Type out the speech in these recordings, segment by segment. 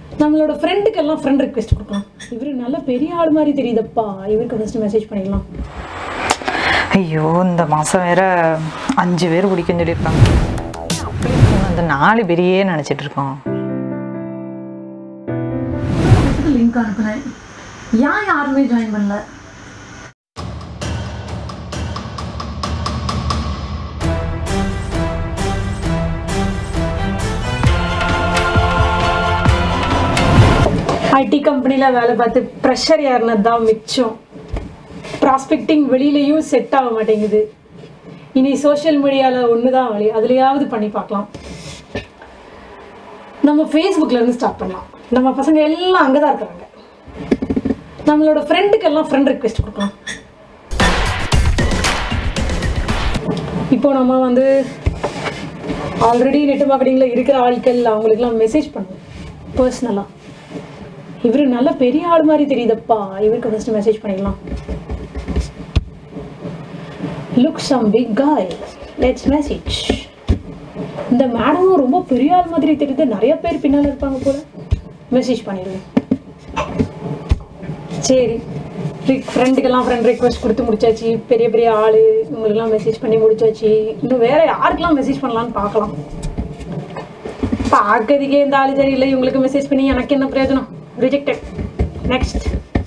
நம்மளோட ஃப்ரெண்டுக்கெல்லாம் friend request கொடுக்கலாம் இவரு நல்ல பெரிய ஆள் மாதிரி தெரியுதப்பா இவருக்கு ஃபஸ்ட்டு மெசேஜ் பண்ணிடலாம் ஐயோ இந்த மாதம் வேற அஞ்சு பேர் குடிக்கன்னு சொல்லியிருக்காங்க அந்த நாலு பேரையே நினச்சிட்டு இருக்கோம் லிங்க் அனுப்புனேன் ஏன் யாருமே ஜாயின் பண்ணல ஐடி கம்பெனியில் வேலை பார்த்து ப்ரெஷர் ஏறினது தான் மிச்சம் ப்ராஸ்பெக்டிங் வெளியிலையும் செட் ஆக மாட்டேங்குது இனி சோஷியல் மீடியாவில் ஒன்று தான் வழி அதுலையாவது பண்ணி பார்க்கலாம் நம்ம ஃபேஸ்புக்கில் இருந்து ஸ்டார்ட் பண்ணலாம் நம்ம பசங்க எல்லாம் அங்கே தான் இருக்கிறாங்க நம்மளோட ஃப்ரெண்டுக்கெல்லாம் ஃப்ரெண்ட் ரிக்வெஸ்ட் கொடுக்கலாம் இப்போ நம்ம வந்து ஆல்ரெடி நெட் மார்க்கெட்டிங்கில் இருக்கிற ஆட்கள் அவங்களுக்குலாம் மெசேஜ் பண்ணுவோம் பர்சனலாக இவரு நல்ல பெரிய ஆள் மாதிரி தெரியுதப்பா இவருக்கு ஃபஸ்ட்டு மெசேஜ் பண்ணிடலாம் look some big guy let's message இந்த மேடமும் ரொம்ப பெரிய ஆள் மாதிரி தெரியுது நிறைய பேர் பின்னால் இருப்பாங்க போல மெசேஜ் பண்ணிடுவோம் சரி ஃப்ரெண்டுக்கெல்லாம் ஃப்ரெண்ட் ரெக்வஸ்ட் கொடுத்து முடிச்சாச்சு பெரிய பெரிய ஆள் இவங்களுக்கெல்லாம் மெசேஜ் பண்ணி முடிச்சாச்சு இன்னும் வேற யாருக்கெல்லாம் மெசேஜ் பண்ணலாம்னு பார்க்கலாம் பார்க்கறதுக்கே இந்த ஆள் சரியில்லை இவங்களுக்கு மெசேஜ் பண்ணி எனக்கு என்ன பிரயோஜனம் ரிஜெக்டட் நெக்ஸ்ட்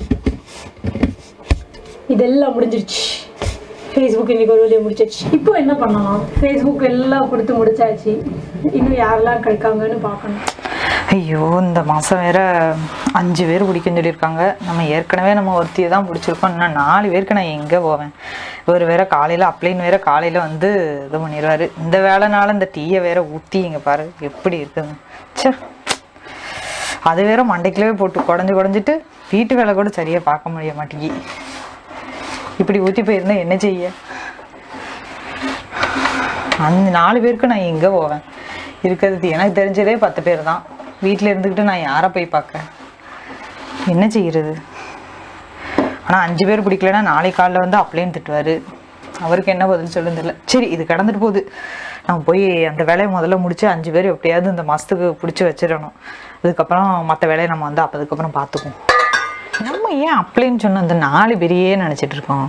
இதெல்லாம் முடிஞ்சிருச்சு ஃபேஸ்புக் இன்னைக்கு ஒரு வழியாக முடிச்சாச்சு இப்போ என்ன பண்ணலாம் ஃபேஸ்புக் எல்லாம் கொடுத்து முடிச்சாச்சு இன்னும் யாரெல்லாம் கிடைக்காங்கன்னு பார்க்கணும் ஐயோ இந்த மாதம் வேற அஞ்சு பேர் குடிக்கன்னு சொல்லியிருக்காங்க நம்ம ஏற்கனவே நம்ம ஒருத்தியை தான் பிடிச்சிருக்கோம் இன்னும் நாலு பேருக்கு நான் எங்கே போவேன் இவர் வேற காலையில் அப்ளைன் வேற காலையில் வந்து இது பண்ணிடுவார் இந்த வேலைனால இந்த டீயை வேற ஊற்றி இங்கே பாரு எப்படி இருக்குங்க ச்சே அது வேற மண்டைக்குள்ளே போட்டு குடஞ்சி குடஞ்சிட்டு வீட்டு வேலை கூட சரியாக பார்க்க முடிய மாட்டேங்கி இப்படி ஊற்றி போயிருந்தா என்ன செய்ய அந்த நாலு பேருக்கு நான் எங்கே போவேன் இருக்கிறது எனக்கு தெரிஞ்சதே பத்து பேர் தான் வீட்டில் இருந்துக்கிட்டு நான் யாரை போய் பார்க்க என்ன செய்யறது ஆனால் அஞ்சு பேர் பிடிக்கலன்னா நாளை காலைல வந்து அப்ளைன்னு திட்டுவார் அவருக்கு என்ன பதில் சொல்லுன்னு தெரியல சரி இது கடந்துட்டு போகுது நம்ம போய் அந்த வேலையை முதல்ல முடிச்சு அஞ்சு பேர் எப்படியாவது இந்த மாதத்துக்கு பிடிச்சி வச்சிடணும் அதுக்கப்புறம் மற்ற வேலையை நம்ம வந்து அப்போ அதுக்கப்புறம் பார்த்துக்குவோம் நம்ம ஏன் அப்ளைன்னு சொன்ன அந்த நாலு பேரையே நினச்சிட்டு இருக்கோம்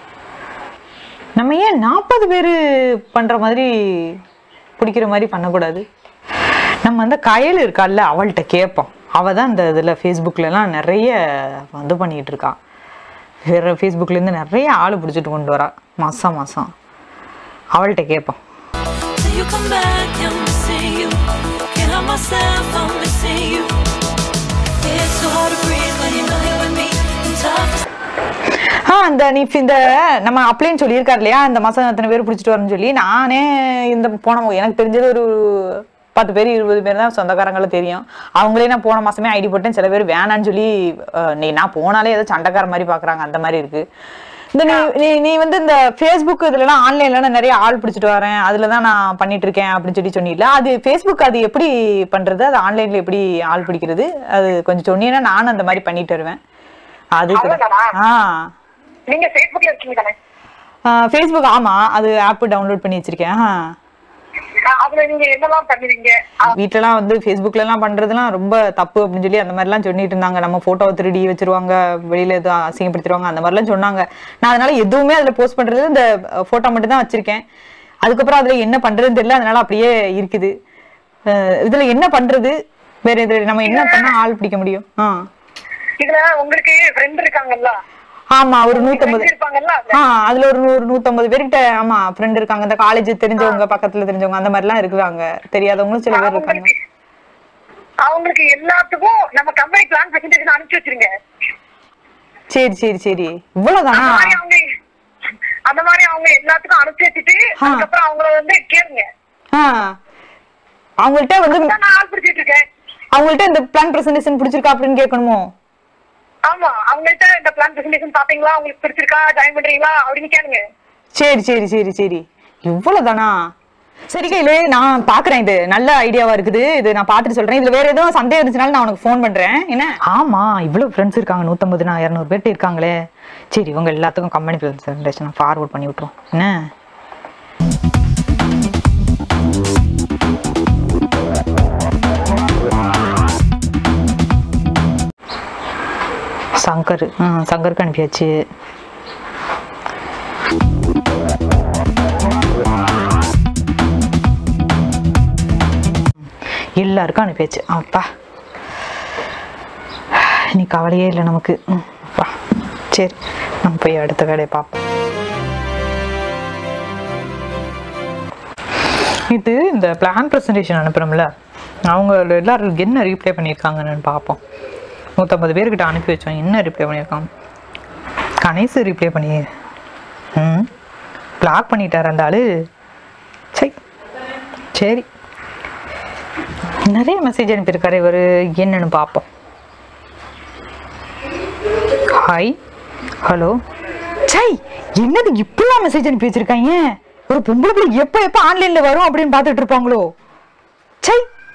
நம்ம ஏன் நாற்பது பேர் பண்ணுற மாதிரி பிடிக்கிற மாதிரி பண்ணக்கூடாது நம்ம அந்த கயல் இருக்கால்ல அவள்கிட்ட கேட்போம் அவள் தான் இந்த இதில் ஃபேஸ்புக்கிலலாம் நிறைய வந்து பண்ணிகிட்டு இருக்கா வேறு ஃபேஸ்புக்லேருந்து நிறைய ஆள் பிடிச்சிட்டு கொண்டு வரா மாதம் மாதம் அவள்கிட்ட கேட்போம் Till you come back, I'm missing you. Can't help myself, I'm missing you. It's so hard to breathe when you're not here with me. And tough ஆ அந்த நீ இப்ப இந்த நம்ம அப்ளைன்னு சொல்லியிருக்காரு இல்லையா இந்த மாதம் எத்தனை பேர் பிடிச்சிட்டு வரணும்னு சொல்லி நானே இந்த போன எனக்கு தெரிஞ்சது ஒரு பத்து பேர் இருபது பேர் தான் சொந்தக்காரங்களும் தெரியும் அவங்களே நான் போன மாசமே ஐடி போட்டேன் சில பேர் வேணான்னு சொல்லி அஹ், நீ நான் போனாலே ஏதோ சண்டைக்கார மாதிரி பார்க்குறாங்க அந்த மாதிரி இருக்கு இந்த நீ நீ நீ வந்து இந்த ஃபேஸ்புக் இதுலலாம் ஆன்லைன்ல நான் நிறைய ஆள் பிடிச்சிட்டு வரேன் அதில் தான் நான் பண்ணிட்டு இருக்கேன் அப்படின்னு சொல்லி சொன்னீங்களா அது ஃபேஸ்புக் அது எப்படி பண்றது அது ஆன்லைன்ல எப்படி ஆள் பிடிக்கிறது அது கொஞ்சம் சொன்னீங்கன்னா நானும் அந்த மாதிரி பண்ணிட்டு வருவேன் அது கூட- அவ்வளவுதானா? ஆ நீங்க Facebookல இருக்கீங்க தானே ஃபேஸ்புக் ஆமா அது ஆப் டவுன்லோட் பண்ணி வச்சிருக்கேன் ஆ. அஹ் அதுல நீங்க என்னெல்லாம் பண்ணுவீங்க அஹ் வீட்லலாம் வந்து ஃபேஸ்புக்ல எல்லாம் பண்றதுலாம் ரொம்ப தப்பு அப்படின்னு சொல்லி அந்த மாதிரிலாம் சொல்லிட்டு இருந்தாங்க நம்ம போட்டோவை திருடி வச்சிருவாங்க வெளியில எதுவும் அசிங்கப்படுத்திடுவாங்க அந்த மாதிரிலாம் சொன்னாங்க நான் அதனால எதுவுமே அதுல போஸ்ட் பண்றது இந்த போட்டோ மட்டும் தான் வச்சிருக்கேன் அதுக்கப்புறம் அதுல என்ன பண்றதுன்னு தெரியல அதனால அப்படியே இருக்குது அஹ் இதுல என்ன பண்றது வேற இதுல நம்ம என்ன பண்ணா ஆள் பிடிக்க முடியும் ஆ இதுல உங்களுக்கு ஃப்ரெண்ட் இருக்காங்கல்ல ஆமா ஒரு நூத்தம்பது friends இருப்பாங்கல்ல ஆ அதுல ஒரு நூறு நூத்தம்பது பேர்கிட்ட ஆமா ஃப்ரெண்ட் இருக்காங்க இந்த காலேஜ் தெரிஞ்சவங்க பக்கத்துல தெரிஞ்சவங்க அந்த மாதிரிலாம் இருக்கிறாங்க தெரியாதவங்களும் சில பேர் இருக்காங்க அவங்களுக்கு அவங்களுக்கு எல்லாத்துக்கும் நம்ம கம்பெனி பிளான் பிரசன்டேஷன் அனுப்பிச்சு வச்சிருங்க சரி சரி சரி இவ்வளவுதானா அந்த மாதிரி அவங்க அந்த மாதிரி அவங்க எல்லாத்துக்கும் அனுப்பிச்சு வச்சுட்டு ஆ. அதுக்கப்புறம் அவங்கள வந்து கேளுங்க ஆ அவங்கள்ட்ட வந்து அதான் நான் ஆள் பிடிச்சிட்டு இருக்கேன் அவங்கள்ட்ட இந்த பிளான் பிரசன்டேஷன் பிடிச்சிருக்கா அப்படின்னு கேட்கணுமோ ஆமா அவங்கள்ட்ட இந்த பிளான் பிரசன்டேஷன் பாப்பீங்களா உங்களுக்கு பிடிச்சிருக்கா ஜாயின் பண்றீங்களா அப்படின்னு கேளுங்க சரி சரி சரி சரி இவ்வளவுதானா சரி கையிலே நான் பாக்குறேன் இது நல்ல ஐடியாவா இருக்குது இது நான் பார்த்துட்டு சொல்றேன் இதுல வேற எதுவும் சந்தேகம் இருந்துச்சுனாலும் நான் உனக்கு ஃபோன் பண்றேன் என்ன ஆமா இவ்வளவு ஃப்ரெண்ட்ஸ் இருக்காங்க நூத்தம்பது நான் இரநூறு பேர்ட்டு இருக்காங்களே சரி இவங்க எல்லாத்துக்கும் கம்பெனி பிரசன்டேஷன் ஃபார்வர்ட் பண்ணி விட்டுரும் என்ன சங்கர் ஆ சங்கருக்கு அனுப்பியாச்சு எல்லாருக்கும் அனுப்பியாச்சு அப்பா நீ கவலையே இல்லை நமக்கு ம், அப்பா சரி நம்ம போய் அடுத்த வேலையை பார்ப்போம் இது இந்த பிளான் ப்ரெசன்டேஷன் அனுப்புகிறோம்ல அவங்க எல்லாரும் என்ன ரீப்ளை பண்ணியிருக்காங்கன்னு பார்ப்போம் நூற்றம்பது பேர்கிட்ட அனுப்பி வச்சோம் என்ன ரிப்ளை பண்ணியிருக்காங்க கணேசு ரிப்ளை பண்ணி ம் பிளாக் பண்ணிட்டார் அந்த ஆளு சரி சரி நிறைய மெசேஜ் அனுப்பியிருக்காரு இவர் என்னன்னு பார்ப்போம் ஹாய் ஹலோ சை என்னது இப்படிலாம் மெசேஜ் அனுப்பி வச்சிருக்காங்க ஒரு பொம்பளை பிள்ளை எப்போ எப்போ ஆன்லைனில் வரும் அப்படின்னு பார்த்துட்டு இருப்பாங்களோ சை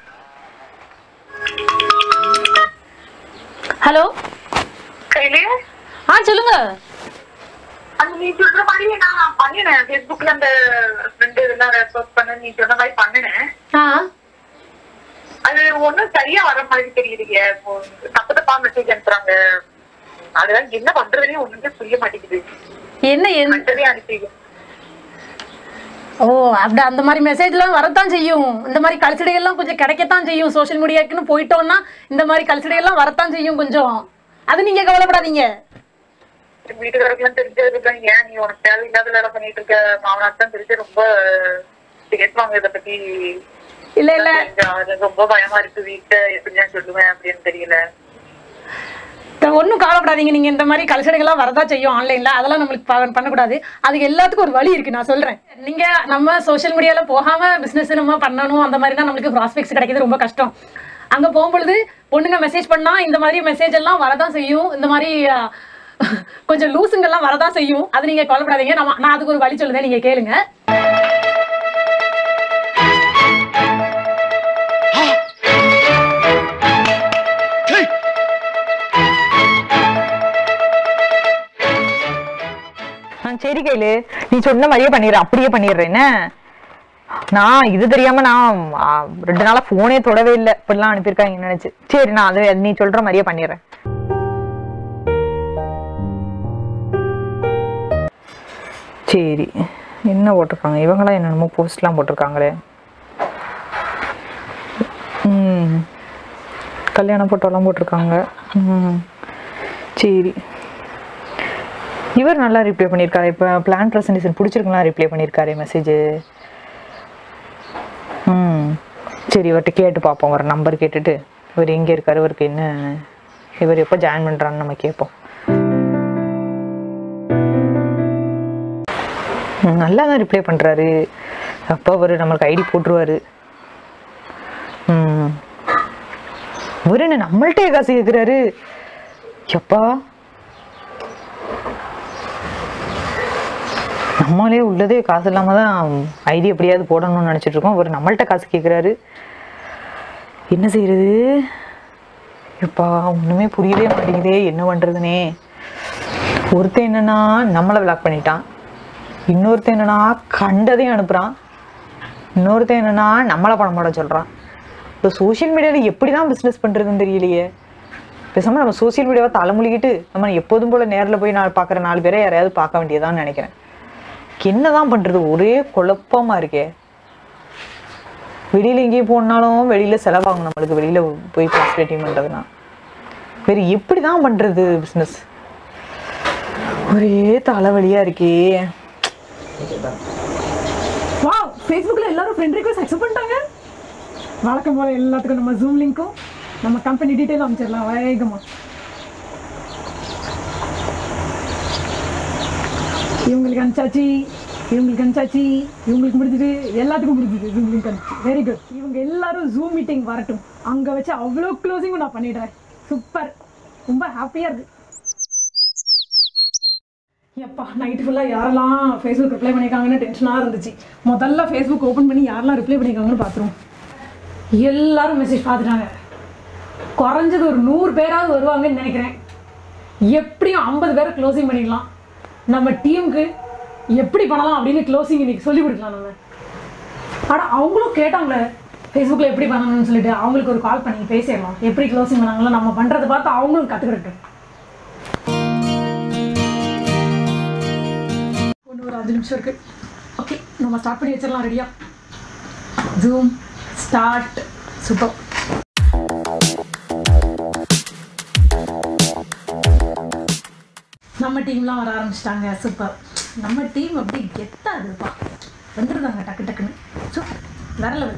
ஹலோ கையிலே ஆ சொல்லுங்க அந்த நீ சொல்ற மாதிரி நான் பண்ணினேன் ஃபேஸ்புக்ல அந்த ஃப்ரெண்டு இதெல்லாம் ரெஃபர் பண்ண நீ சொன்ன மாதிரி பண்ணினேன் ஆ அது ஒண்ணும் சரியா வர மாதிரி தெரியலையே இப்போ தப்பு தப்பா மெசேஜ் அனுப்புறாங்க அதுதான் என்ன பண்றதுனே ஒண்ணுமே புரிய மாட்டேங்குது என்ன என் கண்டதே அனுப்பி ஓ அப்படி அந்த மாதிரி மெசேஜ்லாம் வரத்தான் செய்யும் இந்த மாதிரி கல்ச்சடைகள்லாம் கொஞ்சம் கிடைக்கத்தான் செய்யும் சோஷியல் மீடியாக்குன்னு போயிட்டோம்னா இந்த மாதிரி கல்ச்சடைகள்லாம் வரத்தான் செய்யும் கொஞ்சம் அது நீங்க கவலைப்படாதீங்க வீட்டுக்காரருக்குலாம் தெரிஞ்சதுக்கு ஏன் நீ உனக்கு தேவையில்லாத வேலை பண்ணிட்டு இருக்க மாமனார் தான் தெரிஞ்சு ரொம்ப பேசுவாங்க இதை பத்தி இல்ல இல்ல அது ரொம்ப பயமா இருக்கு வீட்டை எப்படி நான் சொல்லுவேன் அப்படின்னு தெரியல ஒன்றும் கவலைப்படாதீங்க நீங்க இந்த மாதிரி கல்ச்சடைகள்லாம் வரதான் செய்யும் ஆன்லைன்ல அதெல்லாம் நம்மளுக்கு ப- பண்ணக்கூடாது அதுக்கு எல்லாத்துக்கும் ஒரு வழி இருக்கு நான் சொல்றேன் நீங்க நம்ம சோஷியல் மீடியால போகாம பிசினஸ் நம்ம பண்ணணும் அந்த மாதிரி தான் நம்மளுக்கு ப்ராஸ்பெக்ட்ஸ் கிடைக்கிறது ரொம்ப கஷ்டம் அங்க போகும்பொழுது பொண்ணுங்க மெசேஜ் பண்ணா இந்த மாதிரி மெசேஜ் எல்லாம் வரதான் செய்யும் இந்த மாதிரி அஹ், கொஞ்சம் லூசுங்கெல்லாம் வரதான் செய்யும் அது நீங்க கவலைப்படாதீங்க நம்ம நான் அதுக்கு ஒரு வழி சொல்லுதேன் நீங்க கேளுங்க ஆ சரி கையில நீ சொன்ன மாதிரியே பண்ணிடுறேன் அப்படியே பண்ணிடுறேன் என்ன நான் இது தெரியாம நான் ஆ, ரெண்டு நாளா போனே தொடவே இல்லை இப்படிலாம் அனுப்பியிருக்காங்க நினைச்சு சரி நான் அது அது நீ சொல்ற மாதிரியே பண்ணிடுறேன் சரி என்ன போட்டிருக்காங்க இவங்களாம் என்னென்னமோ போஸ்ட்லாம் போட்டிருக்காங்களே ம் கல்யாண போட்டோலாம் போட்டிருக்காங்க ம் சரி இவர் நல்லா ரிப்ளை பண்ணியிருக்காரு இப்போ பிளான் ப்ரெசன்டேஷன் பிடிச்சிருக்கலாம் ரிப்ளை பண்ணியிருக்காரு மெசேஜ் ம் சரி இவர்கிட்ட கேட்டு பார்ப்போம் ஒரு நம்பர் கேட்டுட்டு இவர் எங்கே இருக்காரு இவருக்கு என்ன இவர் எப்போ ஜாயின் பண்ணுறான்னு நம்ம கேட்போம் ம், நல்லா தான் ரிப்ளை பண்ணுறாரு அப்போ அவர் நம்மளுக்கு ஐடி போட்டுருவாரு ம் இவர் என்ன நம்மள்ட்டே காசு கேட்குறாரு எப்பா நம்மளே உள்ளதே காசு இல்லாமல் தான் ஐடி எப்படியாவது போடணும்னு நினச்சிட்டு இருக்கோம் அவர் நம்மள்ட்ட காசு கேட்குறாரு என்ன செய்யறது எப்பா ஒன்றுமே புரியவே மாட்டேங்குதே என்ன பண்ணுறதுனே ஒருத்தன் என்னன்னா நம்மளை பிளாக் பண்ணிட்டான் இன்னொருத்தன் என்னன்னா கண்டதையும் அனுப்புகிறான் இன்னொருத்தன் என்னன்னா நம்மளை பணம் போட சொல்கிறான் இப்போ சோஷியல் மீடியாவில் எப்படி தான் பிஸ்னஸ் பண்ணுறதுன்னு தெரியலையே பேசாமல் நம்ம சோஷியல் மீடியாவை தலைமொழிக்கிட்டு நம்ம எப்போதும் போல் நேரில் போய் நான் பார்க்குற நாலு பேரை யாரையாவது பார்க்க வேண்டியதான்னு நினைக்கிறேன் என்னதான் பண்றது ஒரே குழப்பமா இருக்கே வெளியில எங்கேயும் போனாலும் வெளியில செலவாகும் நம்மளுக்கு வெளியில போய் காஸ்பிரேட்டிங் பண்றதுனா வேற எப்படி தான் பண்றது பிஸ்னஸ் ஒரே தலைவலியா இருக்கே வா ஃபேஸ்புக்கில் எல்லாரும் ஃப்ரெண்ட் ரிக்வெஸ்ட் அக்செப்ட் பண்ணிட்டாங்க வழக்கம் போல எல்லாத்துக்கும் நம்ம ஜூம் லிங்க்கும் நம்ம கம்பெனி டீட்டெயில் அமைச்சிடலாம் வேகமா இவங்களுக்கு அனுப்பிச்சாச்சு இவங்களுக்கு அனுப்பிச்சாச்சு இவங்களுக்கு முடிஞ்சுது எல்லாத்துக்கும் முடிஞ்சுது ஜூம் லிங்க் அனுப்பிச்சு வெரி குட் இவங்க எல்லாரும் ஜூம் மீட்டிங் வரட்டும் அங்கே வச்சு அவ்வளோ க்ளோசிங்கும் நான் பண்ணிடுறேன் சூப்பர் ரொம்ப ஹாப்பியாக இருக்கு எப்பா நைட்டு ஃபுல்லாக யாரெல்லாம் ஃபேஸ்புக் ரிப்ளை பண்ணியிருக்காங்கன்னு டென்ஷனாக இருந்துச்சு முதல்ல ஃபேஸ்புக் ஓப்பன் பண்ணி யாரெல்லாம் ரிப்ளை பண்ணியிருக்காங்கன்னு பார்த்துருவோம் எல்லாரும் மெசேஜ் பார்த்துட்டாங்க குறைஞ்சது ஒரு நூறு பேராவது வருவாங்கன்னு நினைக்கிறேன் எப்படியும் ஐம்பது பேரை க்ளோசிங் பண்ணிடலாம் நம்ம டீமுக்கு எப்படி பண்ணலாம் அப்படின்னு க்ளோசிங் இன்னைக்கு சொல்லி கொடுக்கலாம் நம்ம ஆனால் அவங்களும் கேட்டாங்களே ஃபேஸ்புக்கில் எப்படி பண்ணணும்னு சொல்லிட்டு அவங்களுக்கு ஒரு கால் பண்ணி பேசிடலாம் எப்படி க்ளோசிங் பண்ணாங்களோ நம்ம பண்ணுறதை பார்த்து அவங்களும் கற்றுக்கிட்டோம் ஒரு அஞ்சு நிமிஷம் இருக்கு ஓகே நம்ம ஸ்டார்ட் பண்ணி வச்சிடலாம் ரெடியா ஜூம் ஸ்டார்ட் சூப்பர் நம்ம டீம்லாம் வர ஆரம்பிச்சிட்டாங்க சூப்பர் நம்ம டீம் அப்படி கெத்தா இருப்பா வந்துருந்தாங்க டக்கு டக்குன்னு ஸோ வேற லெவல்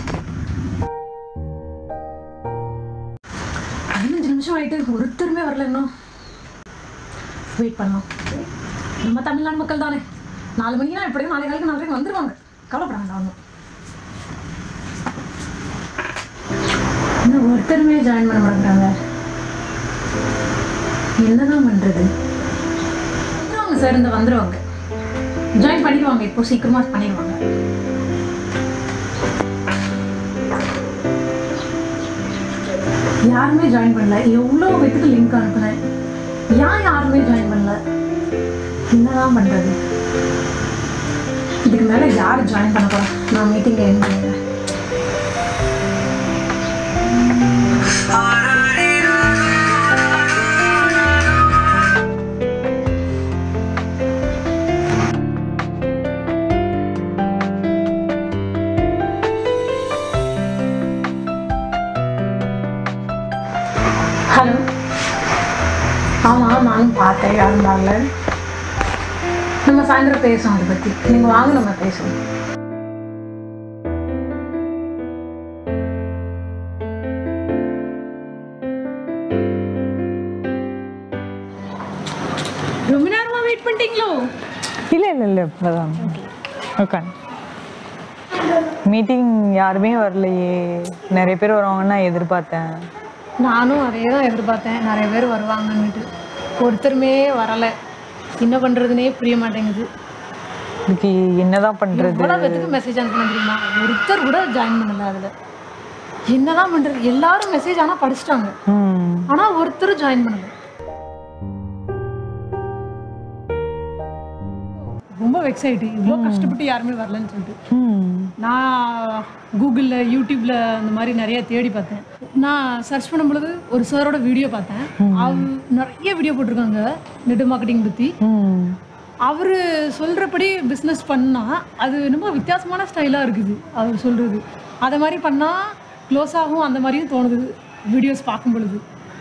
பதினஞ்சு நிமிஷம் ஆயிட்டு ஒருத்தருமே வரல இன்னும் வெயிட் பண்ணோம் நம்ம தமிழ்நாடு மக்கள் தானே நாலு மணிக்கெல்லாம் எப்படியும் நாளை காலைக்கு நாலு வந்துருவாங்க கவலைப்பட வேண்டாம் ஒன்றும் இன்னும் ஒருத்தருமே ஜாயின் பண்ண மாட்டேங்கிறாங்க என்னதான் பண்றது வந்துருவாங்க சார் இந்த வந்துருவாங்க ஜாயின் பண்ணிடுவாங்க இப்போ சீக்கிரமா பண்ணிடுவாங்க யாருமே ஜாயின் பண்ணல எவ்வளோ பேத்துக்கு லிங்க் அனுப்புனேன் ஏன் யாருமே ஜாயின் பண்ணல என்னதான் பண்றது இதுக்கு மேல யார் ஜாயின் பண்ண போறா நான் மீட்டிங் என் பண்ணுறேன் ஹலோ ஆமாம் நானும் பார்த்தேன் யாரும் வரல நம்ம சாயந்தரம் பேசுவோம் அதை பற்றி நீங்கள் வாங்க நம்ம பேசுவோம் ரொம்ப நேரமா வெயிட் பண்ணிட்டீங்களோ இல்லை இல்லை இல்லை இப்போதான் உட்காந்து மீட்டிங் யாருமே வரலையே நிறைய பேர் வருவாங்கன்னு நான் எதிர்பார்த்தேன் நானும் அதே தான் எதிர்பார்த்தேன் நிறைய பேர் வருவாங்கன்னுட்டு ஒருத்தருமே வரலை என்ன பண்ணுறதுனே புரிய மாட்டேங்குது இதுக்கு என்னதான் பண்றது எவ்வளோ பேத்துக்கு மெசேஜ் அனுப்பணும் தெரியுமா ஒருத்தர் கூட ஜாயின் பண்ணல அதில் என்னதான் பண்ணுறது எல்லாரும் மெசேஜ் ஆனால் படிச்சிட்டாங்க ம் ஆனால் ஒருத்தர் ஜாயின் பண்ணல ரொம்ப வெக்ஸ் ஆயிட்டு இவ்வளோ கஷ்டப்பட்டு யாருமே வரலன்னு சொல்லிட்டு ம் நான் கூகுளில் யூடியூப்ல அந்த மாதிரி நிறைய தேடி பார்த்தேன் நான் சர்ச் பண்ணும் பொழுது ஒரு சாரோட வீடியோ பார்த்தேன் அவர் நிறைய வீடியோ போட்டிருக்காங்க நெட் மார்க்கெட்டிங் பற்றி ம் அவர் சொல்கிறபடி பிஸ்னஸ் பண்ணால் அது ரொம்ப வித்தியாசமான ஸ்டைலாக இருக்குது அவர் சொல்கிறது அதை மாதிரி பண்ணால் க்ளோஸ் ஆகும் அந்த மாதிரியும் தோணுது வீடியோஸ் பார்க்கும் பொழுது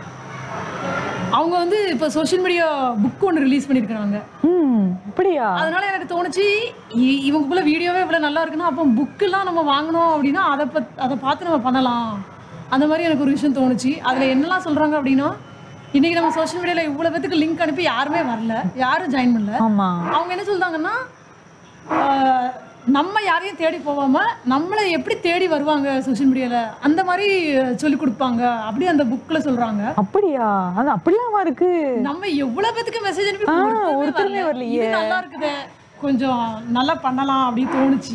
அவங்க வந்து இப்போ சோஷியல் மீடியா புக் ஒன்று ரிலீஸ் பண்ணியிருக்கிறாங்க ம் அப்படியா அதனால எனக்கு தோணுச்சு இ- இவங்களுக்குள்ள வீடியோவே இவ்வளோ நல்லா இருக்குன்னா அப்போ புக்கெல்லாம் நம்ம வாங்கணும் அப்படின்னா அதை பத் அதை பார்த்து நம்ம பண்ணலாம் அந்த மாதிரி எனக்கு ஒரு விஷயம் தோணுச்சு அதில் என்னெல்லாம் சொல்கிறாங்க அப்படின்னா இன்னைக்கு நம்ம சோஷியல் மீடியாவில் இவ்வளோ பேத்துக்கு லிங்க் அனுப்பி யாருமே வரல யாரும் ஜாயின் பண்ணல ஆமா அவங்க என்ன சொல்றாங்கன்னா ஆஹ், நம்ம யாரையும் தேடி போகாம நம்மளை எப்படி தேடி வருவாங்க சோஷியல் மீடியால அந்த மாதிரி சொல்லி கொடுப்பாங்க அப்படி அந்த புக்ல சொல்றாங்க அப்படியா அது அப்படிலாமா இருக்கு நம்ம எவ்வளவு பேத்துக்கு மெசேஜ் அனுப்பி ஆ, ஒருத்தருமே ஒருத்தருமே வரல. வரலையே. இது நல்லா இருக்குதே கொஞ்சம் நல்லா பண்ணலாம் அப்படின்னு தோணுச்சு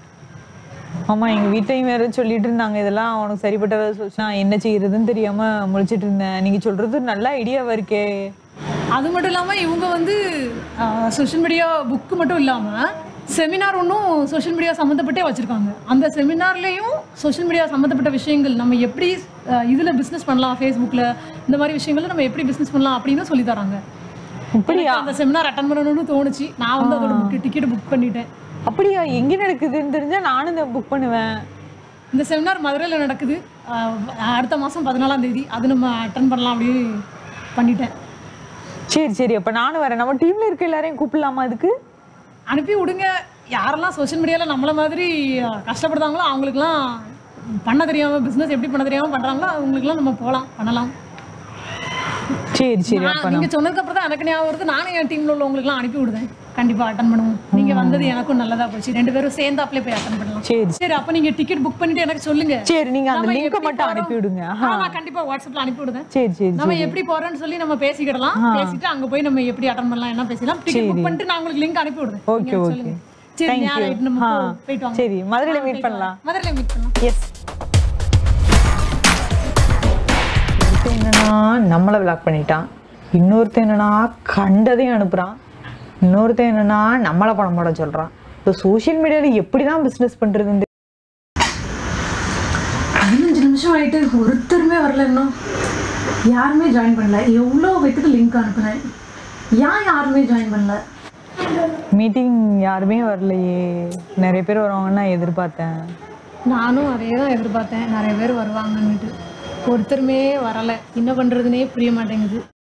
ஆமா எங்க வீட்லயும் வேற சொல்லிட்டு இருந்தாங்க இதெல்லாம் உனக்கு சரிப்பட்ட வேலை சொல்லி நான் என்ன செய்யறதுன்னு தெரியாம முழிச்சிட்டு இருந்தேன் நீங்க சொல்றது நல்ல ஐடியாவா இருக்கே அது மட்டும் இல்லாமல் இவங்க வந்து சோஷியல் மீடியா புக்கு மட்டும் இல்லாமல் செமினார் ஒன்றும் சோஷியல் மீடியா சம்மந்தப்பட்டே வச்சுருக்காங்க அந்த செமினார்லேயும் சோஷியல் மீடியா சம்மந்தப்பட்ட விஷயங்கள் நம்ம எப்படி இதில் பிஸ்னஸ் பண்ணலாம் ஃபேஸ்புக்கில் இந்த மாதிரி விஷயங்களை நம்ம எப்படி பிஸ்னஸ் பண்ணலாம் அப்படின்னு சொல்லி தராங்க அப்படியா எனக்கு அந்த செமினார் அட்டன் பண்ணணும்னு தோணுச்சு நான் வந்து அதோட புக் டிக்கெட் புக் பண்ணிட்டேன் அப்படியா எங்க நடக்குதுன்னு தெரிஞ்சா நானும் இதை புக் பண்ணுவேன் இந்த செமினார் மதுரையில் நடக்குது அஹ், அடுத்த மாதம் பதினாலாம் தேதி அது நம்ம அட்டன் பண்ணலாம் அப்படின்னு பண்ணிட்டேன் சரி சரி அப்ப நானும் வரேன் நம்ம டீம்ல இருக்க எல்லாரையும் கூப்பிடலாமா அதுக்கு அனுப்பி விடுங்க யாரெல்லாம் சோஷியல் மீடியாவில் நம்மள மாதிரி அஹ், கஷ்டப்படுறாங்களோ அவங்களுக்குலாம் பண்ண தெரியாமல் பிஸ்னஸ் எப்படி பண்ண தெரியாமல் பண்ணுறாங்களோ அவங்களுக்குலாம் நம்ம போகலாம் பண்ணலாம் சரி சரி நான் அப்ப நீங்க சொன்னதுக்கு அப்புறம் தான் எனக்கு ஞாபகம் வருது நானும் என் டீம்ல உள்ளவங்களுக்குலாம் அனுப்பி விடுதேன் கண்டிப்பா அட்டன் பண்ணுவோம் நீங்க வந்தது எனக்கும் நல்லதா போச்சு ரெண்டு பேரும் சேர்ந்து அப்ளை போய் அட்டன் பண்ணலாம் சரி சரி அப்ப நீங்க டிக்கெட் புக் பண்ணிட்டு எனக்கு சொல்லுங்க சரி நீங்க அந்த நம்ம லிங்கை எப்படி மட்டும் போறோம்? அனுப்பி விடுங்க ஆ, நான் கண்டிப்பா வாட்ஸ்அப்ல அனுப்பி விடுதேன் சரி சரி நம்ம எப்படி போறோம்னு சொல்லி நம்ம பேசிக்கிடலாம் பேசிட்டு அங்க போய் நம்ம எப்படி அட்டன் பண்ணலாம் என்ன பேசலாம் டிக்கெட் புக் பண்ணிட்டு நான் உங்களுக்கு லிங்க் அனுப்பி விடுறேன் ஓகே நீங்க ஓகே சொல்லுங்க. சரி Thank நேரம் you. ஆயிட்டு நம்ம ஆ, போ- போயிட்டு வாங்க சரி மதுரையில ஆ, மீட் போயிட்டு பண்ணலாம் வாங்க. மதுரையில மீட் பண்ணலாம் எஸ் ஒருத்தன் என்னன்னா நம்மளை பிளாக் பண்ணிட்டான் இன்னொருத்தன் என்னன்னா கண்டதையும் அனுப்புறான் இன்னொருத்தன் என்னன்னா நம்மளை பணம் போட சொல்றான் இப்போ சோஷியல் மீடியால எப்படி தான் பிஸ்னஸ் பண்றதுன்னு பதினஞ்சு நிமிஷம் ஆயிட்டு ஒருத்தருமே வரல இன்னும் யாருமே ஜாயின் பண்ணல எவ்வளோ பேத்துக்கு லிங்க் அனுப்புனேன் ஏன் யாருமே ஜாயின் பண்ணல மீட்டிங் யாருமே வரலையே நிறைய பேர் வருவாங்கன்னு நான் எதிர்பார்த்தேன் நானும் அதே தான் எதிர்பார்த்தேன் நிறைய பேர் வருவாங்கன்னுட்டு ஒருத்தருமே வரலை என்ன பண்ணுறதுனே புரிய மாட்டேங்குது